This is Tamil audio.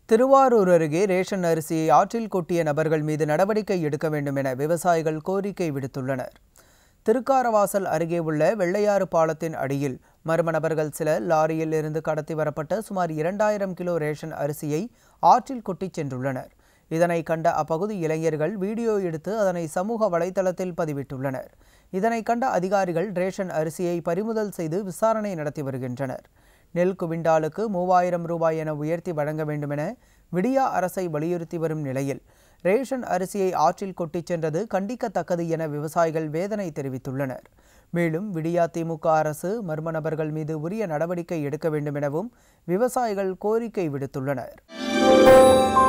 திருவாரூர் அருகே ரேஷன் அரிசியை ஆற்றில் கொட்டிய நபர்கள் மீது நடவடிக்கை எடுக்க வேண்டும் என விவசாயிகள் கோரிக்கை விடுத்துள்ளனர் திருக்காரவாசல் அருகே உள்ள வெள்ளையாறு பாலத்தின் அடியில் மர்ம நபர்கள் சிலர் லாரியில் இருந்து கடத்தி வரப்பட்ட சுமார் இரண்டாயிரம் கிலோ ரேஷன் அரிசியை ஆற்றில் கொட்டிச் சென்றுள்ளனர் இதனை கண்ட அப்பகுதி இளைஞர்கள் வீடியோ எடுத்து அதனை சமூக வலைதளத்தில் பதிவிட்டுள்ளனர் இதனை கண்ட அதிகாரிகள் ரேஷன் அரிசியை பறிமுதல் செய்து விசாரணை நடத்தி வருகின்றனர் நெல் குவிண்டாலுக்கு மூவாயிரம் ரூபாய் என உயர்த்தி வழங்க வேண்டும் என விடியா அரசை வலியுறுத்தி வரும் நிலையில் ரேஷன் அரிசியை ஆற்றில் கொட்டிச் சென்றது கண்டிக்கத்தக்கது என விவசாயிகள் வேதனை தெரிவித்துள்ளனர் மேலும் விடியா திமுக அரசு மர்ம நபர்கள் மீது உரிய நடவடிக்கை எடுக்க வேண்டும் எனவும் விவசாயிகள் கோரிக்கை விடுத்துள்ளனர்